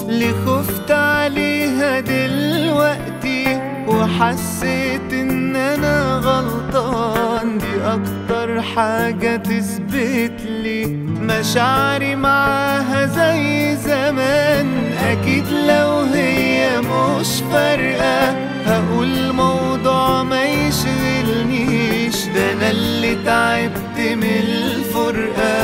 اللي خفت عليها دلوقتي وحسيت ان انا غلطان دي اكتر حاجة تثبت لي مشاعري معاها زي زمان اكيد لو هي مش فارقة هقول موضوع ما يشغلنيش ده انا اللي تعبت من الفرقة